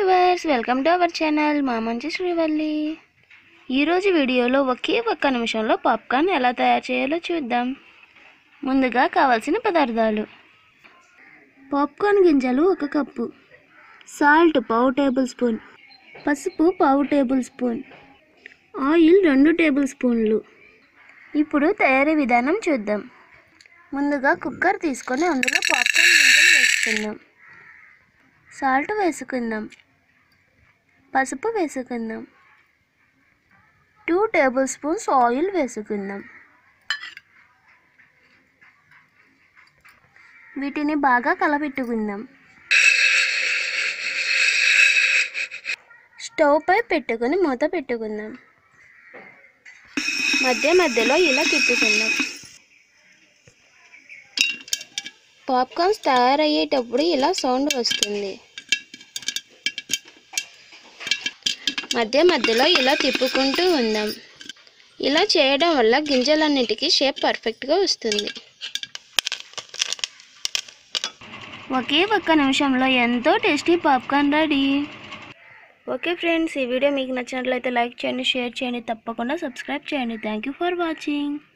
viewers welcome to our channel మా మంచి శ్రీవల్లి ఈరోజు వీడియోలో ఒకే ఒక్క నిమిషంలో పాప్కార్న్ ఎలా తయారు చేయాలో చూద్దాం ముందుగా కావాల్సిన పదార్థాలు పాప్కార్న్ గింజలు ఒక కప్పు సాల్ట్ పావు టేబుల్ స్పూన్ పసుపు పావు టేబుల్ స్పూన్ ఆయిల్ రెండు టేబుల్ స్పూన్లు ఇప్పుడు తయారీ విధానం చూద్దాం ముందుగా కుక్కర్ తీసుకొని అందులో పాప్కార్న్ గింజలు వేసుకుందాం సాల్ట్ వేసుకుందాం పసుపు వేసుకుందాం టూ టేబుల్ స్పూన్స్ ఆయిల్ వేసుకుందాం వీటిని బాగా కలపెట్టుకుందాం స్టవ్ పై పెట్టుకొని మూత పెట్టుకుందాం మధ్య మధ్యలో ఇలా తిప్పుకుందాం పాప్కార్న్స్ తయారయ్యేటప్పుడు ఇలా సౌండ్ వస్తుంది మధ్య మధ్యలో ఇలా తిప్పుకుంటూ ఉందాం ఇలా చేయడం వల్ల గింజలన్నిటికీ షేప్ పర్ఫెక్ట్గా వస్తుంది ఒకే ఒక్క నిమిషంలో ఎంతో tasty popcorn ready okay friends ఈ వీడియో మీకు నచ్చినట్లయితే లైక్ చేయండి షేర్ చేయండి తప్పకుండా సబ్స్క్రైబ్ చేయండి థ్యాంక్ యూ ఫర్ వాచింగ్